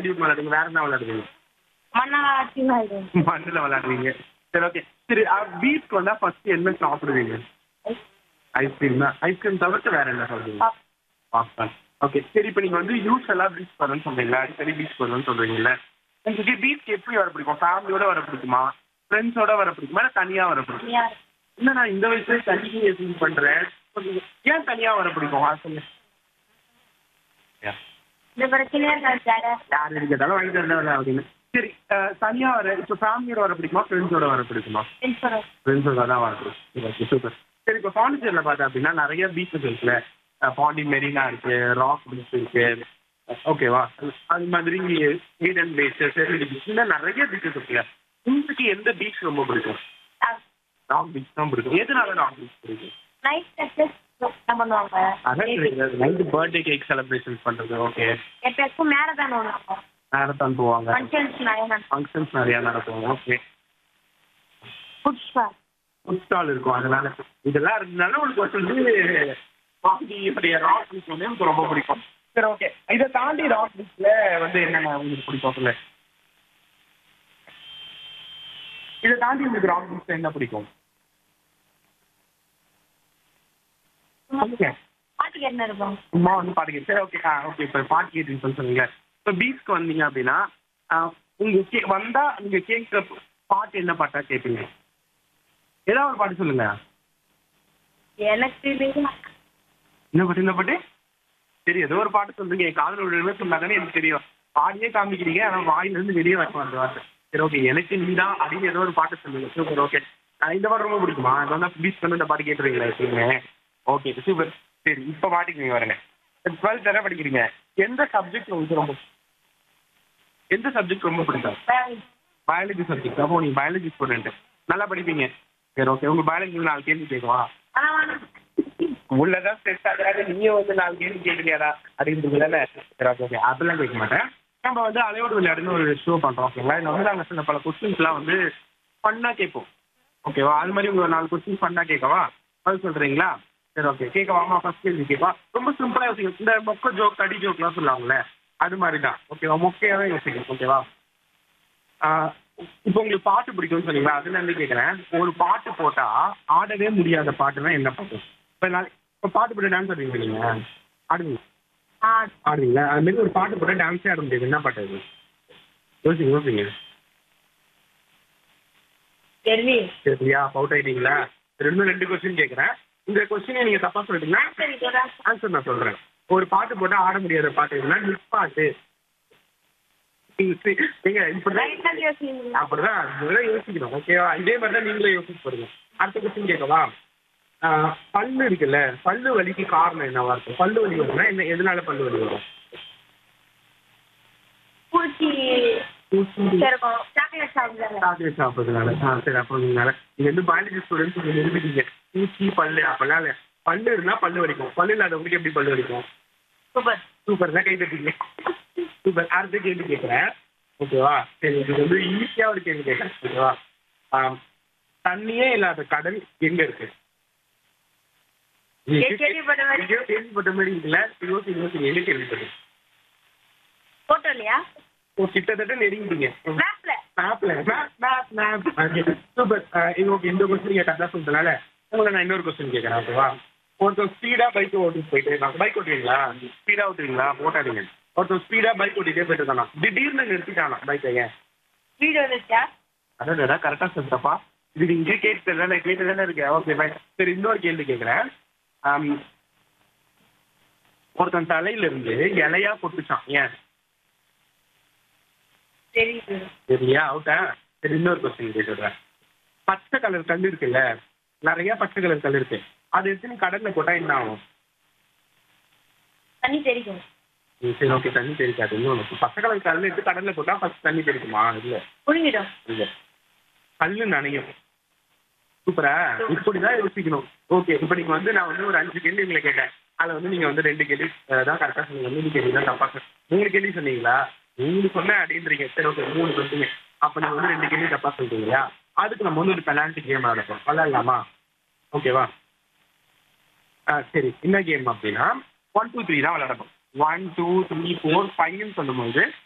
Duke விளையாடுங்க வேற என்ன விளையாடுவீங்க மண்ணாச்சி மண்ணில் விளையாடுவீங்க சரி ஓகே சரி பீச் வந்தா ஃபர்ஸ்ட் என்ன சாப்பிடுவீங்க ஐஸ்கிரீம் தான் ஐஸ்கிரீம் தவிர்த்து வேற என்ன சாப்பிடுவீங்க பாப்கார்ன் ஓகே சரி இப்போ நீங்க வந்து யூஸ்வலா பீச் போறேன்னு சொல்றீங்களா அடிக்கடி பீச் போறேன்னு சொல்றீங்கல்ல உங்களுக்கு பீச் எப்படி வர பிடிக்கும் ஃபேமிலியோட வர பிடிக்குமா ஃப்ரெண்ட்ஸோட வர பிடிக்குமா இல்லை தனியா வர பிடிக்குமா இல்ல நான் இந்த வயசுல தனியாக ஃபீல் பண்றேன் ஏன் தனியா வர பிடிக்கும் அது சொல்லுங்க இந்த பிரச்சனையா இருக்காது யார் எனக்கு கேட்டாலும் வாங்கி தரல அப்படின்னு சரி அஹ், தனியா வர இப்போ ஃபேமிலியோட வர பிடிக்குமா ஃப்ரெண்ட்ஸோட வர பிடிக்குமா ஃப்ரெண்ட்ஸோட தான் வர பிடிக்கும் ஓகே சூப்பர் சரி இப்போ பாண்டிச்சேரியில பார்த்தா அப்படின்னா நிறைய பீச்சஸ் இருக்குல்ல அஹ், பாண்டி மெரினா இருக்கு ராக் பீச் இருக்கு ஓகேவா அது மாதிரி ஈடன் பீச் செரிலி பீச் இந்த நிறைய பீச்சஸ் இருக்குல்ல உங்களுக்கு எந்த பீச் ரொம்ப பிடிக்கும் ராக் பீச் தான் பிடிக்கும் எதனால ராக் பீச் பிடிக்கும் நைட் பண்ணுவாங்க அதான் நைட்டு பர்த்டே கேக் செலிப்ரேஷன் பண்றது ஓகே எப்பயாச்சும் மேரதான் ஒன்று மேரத்தான் போவாங்க ஃபங்க்ஷன்ஸ் நிறைய ஃபங்க்ஷன்ஸ் நிறைய நடக்கும் okay food stall food stall இருக்கும் அதனால இதெல்லாம் இருந்ததுனால உங்களுக்கு வந்து பாண்டியுடைய ராக் பீச் வந்து எனக்கு ரொம்ப பிடிக்கும் சரி ஓகே இதை தாண்டி ராக் பீச்ல வந்து என்னென்ன உங்களுக்கு பிடிக்கும் சொல்ல இதை தாண்டி உங்களுக்கு ராக் பீச்ல என்ன பிடிக்கும் சொல்லுங்க பாட்டுக்கு என்ன இருக்கும் சும்மா வந்து பாட்டு கேட்டு சரி ஓகே ஆ ஓகே இப்போ பாட்டு கேட்டுன்னு சொன்னீங்க இப்போ பீச்க்கு வந்தீங்க அப்படின்னா ஆ, உங்க கே வந்தா நீங்க கேட்குற பாட்டு என்ன பாட்டா கேட்பீங்க ஏதாவது ஒரு பாட்டு சொல்லுங்க எனக்கு இது என்ன பாட்டு என்ன பாட்டு சரி ஏதோ ஒரு பாட்டு சொல்றீங்க என் காதல் விழுந்து சொன்னாதானே எனக்கு தெரியும் பாடியே காமிக்கிறீங்க ஆனா வாயில இருந்து வெளியே வரணும் அந்த வார்த்தை சரி ஓகே எனக்கு நீ தான் அப்படின்னு ஏதோ ஒரு பாட்டு சொல்லுங்க சூப்பர் ஓகே இந்த பாட்டு ரொம்ப பிடிக்குமா இது வந்து பீச் வந்து இந்த பாட்டு கேட்டுருவீங்களா எப்பயுமே ஓகே சூப்பர் சரி இப்போ பாட்டுக்கு நீங்க வரங்க டுவெல்த் தானே படிக்கிறீங்க எந்த சப்ஜெக்ட் உங்களுக்கு ரொம்ப எந்த சப்ஜெக்ட் ரொம்ப பிடிக்கும் பயாலஜி சப்ஜெக்ட் அப்போ நீங்க பயாலஜி ஸ்டூடெண்ட் நல்லா படிப்பீங்க சரி ஓகே உங்க பயாலஜி நாலு கேள்வி கேட்கவா ஆனா வேணாம் உள்ளதான் ஸ்ட்ரெஸ் ஆகுறாரு நீயும் வந்து நாலு கேள்வி கேட்டுக்கியாடா அப்படின்றது தானே சரி ஓகே ஓகே அதெல்லாம் கேட்க மாட்டேன் நம்ம வந்து அலையோடு விளையாடுன்னு ஒரு ஷோ பண்றோம் ஓகேங்களா இதுல வந்து நாங்கள் சில பல கொஸ்டின்ஸ்லாம் வந்து ஃபன்னா கேட்போம் ஓகேவா அது மாதிரி உங்க நாலு கொஸ்டின் ஃபன்னா கேட்கவா அது சொல்றீங்களா சரி ஓகே கேட்கவாமா ஃபர்ஸ்ட் கேள்வி கேட்கவா ரொம்ப சிம்பிளா யோசிக்கணும் இந்த மொக்க ஜோக் கடி ஜோக்லாம் சொல்லுவாங்கல்ல அது மாதிரி தான் ஓகேவா மொக்கையா தான் யோசிக்கணும் ஓகேவா ஆஹ் இப்போ உங்களுக்கு பாட்டு பிடிக்கும்னு சொன்னீங்களா அதுல இருந்து கேட்குறேன் ஒரு பாட்டு போட்டா ஆடவே முடியாத பாட்டுனா என்ன பாட்டு இப்போ நான் இப்போ பாட்டு போட்டு டான்ஸ் ஆடுவீங்க நீங்க ஆடுவீங்க ஆ ஆடுவீங்களா அது மாதிரி ஒரு பாட்டு போட்டா டான்ஸே ஆட முடியாது என்ன பாட்டு அது யோசிங்க யோசிங்க தெரியல சரியா அவுட் ஆயிட்டீங்களா ரெண்டும் ரெண்டு கொஸ்டின் கேட்குறேன் இந்த கொஸ்டினை நீங்க தப்பா சொல்லிட்டீங்கன்னா சரி சொல்றேன் ஆன்சர் நான் சொல்றேன் ஒரு பாட்டு போட்டா ஆட முடியாத பாட்டு எதுனா நிப் பாட்டு நீங்க இப்படிதான் லைட்டா யோசிங்க அப்படிதான் அதுதான் யோசிக்கணும் ஓகேவா இதே மாதிரி தான் நீங்களே யோசிச்சு பாருங்க அடுத்த கொஸ்டின் கேட்கவா ஆஹ் பல்லு இருக்குல்ல பல்லு வலிக்கு காரணம் என்னவா இருக்கும் பல்லு வலி வரும்னா என்ன எதனால பல்லு வலி வரும் பூச்சி இருக்கும் சாக்லேட் சாப்பிடுறாங்க சாக்லேட் சாப்பிட்றதுனால ஆ சரி அப்போ நீங்க நீங்க வந்து பயாலஜி ஸ்டூடெண்ட்ஸ் நீங்க நிரூபிட்டீங்க பூச்சி பல்லு அப்பெல்லாம் இல்ல பல்லு இருந்தா பல்லு வலிக்கும் பல்லு இல்லாதவங்களுக்கு எப்படி பல்லு வலிக்கும் சூப்பர் சூப்பர் தான் கை தட்டீங்க சூப்பர் அடுத்த கேள்வி கேட்குறேன் ஓகேவா சரி இது வந்து ஈஸியா ஒரு கேள்வி கேட்குறேன் ஓகேவா ஆம், தண்ணியே இல்லாத கடல் எங்க இருக்கு ஏ, கேள்விப்பட்ட மாதிரி. எங்கேயோ கேள்விப்பட்ட மாதிரி இல்ல யோசி யோசி எங்க கேள்விப்பட்டேன் போட்டோ இல்லையா ஓ கிட்டத்தட்ட நெருங்கிட்டீங்க மேப்ல மேப்ல மேப் மேப் மேப் சூப்பர் இது ஓகே இந்த கொஸ்டின் நீங்க கரெக்டாக சொல்றதுனால உங்களை நான் இன்னொரு கொஸ்டின் கேட்கறேன் ஓகேவா ஒருத்தர் ஸ்பீடா பைக் ஓட்டிட்டு போயிட்டு இருக்காங்க பைக் ஓட்டுவீங்களா ஸ்பீடா ஓட்டுவீங்களா போட்டாதீங்க ஒருத்தர் ஸ்பீடா பைக் ஓட்டிட்டே போயிட்டு இருக்கானா திடீர்னு நிறுத்திட்டானா பைக்கை ஏன் வீடியோ வந்துச்சா அதான் கரெக்டா சொல்றப்பா இது நீங்க கேட்டு தானே கேட்டு தானே இருக்கு ஓகே பை சரி இன்னொரு கேள்வி கேட்குறேன் ஒருத்தன் தலையில இருந்து இலையா கொட்டுச்சான் ஏன் தெரியுது சரியா அவுட்டா சரி இன்னொரு கொஸ்டின் கேட்டுடுறேன் பச்சை கலர் கல் இருக்குல்ல நிறைய பச்சை கலர் கல் இருக்கு அது எடுத்து நீ கடல்ல போட்டா என்ன ஆகும் தண்ணி தெரியும் ம், சரி ஓகே தண்ணி தெரிக்காது இன்னொன்று பச்சை கலர் கல் எடுத்து கடல்ல போட்டா ஃபர்ஸ்ட் தண்ணி தெரிக்குமா இல்ல புரிஞ்சிடும் இல்ல கல்லு நனையும் சூப்பரா இப்படிதான் யோசிக்கணும் ஓகே இப்போ நீங்க வந்து நான் வந்து ஒரு அஞ்சு கேள்வி உங்களை கேட்டேன் அதுல வந்து நீங்க வந்து ரெண்டு கேள்வி அஹ், தான் கரெக்டா சொன்னீங்க மூணு கேள்வி தான் தப்பா சொன்னீங்க. மூணு கேள்வி சொன்னீங்களா மூணு சொன்னேன் அப்படின்றீங்க சரி ஓகே மூணு சொல்றீங்க அப்ப நீங்க வந்து ரெண்டு கேள்வி தப்பா சொல்றீங்களா அதுக்கு நம்ம வந்து ஒரு பெனால்டி கேம் நடக்கும் விளையாடலாமா ஓகேவா ஆ சரி என்ன கேம் அப்படின்னா ஒன் டூ த்ரீ தான் விளையாடணும் ஒன் டூ த்ரீ ஃபோர் ஃபைவ்னு சொல்லும்போது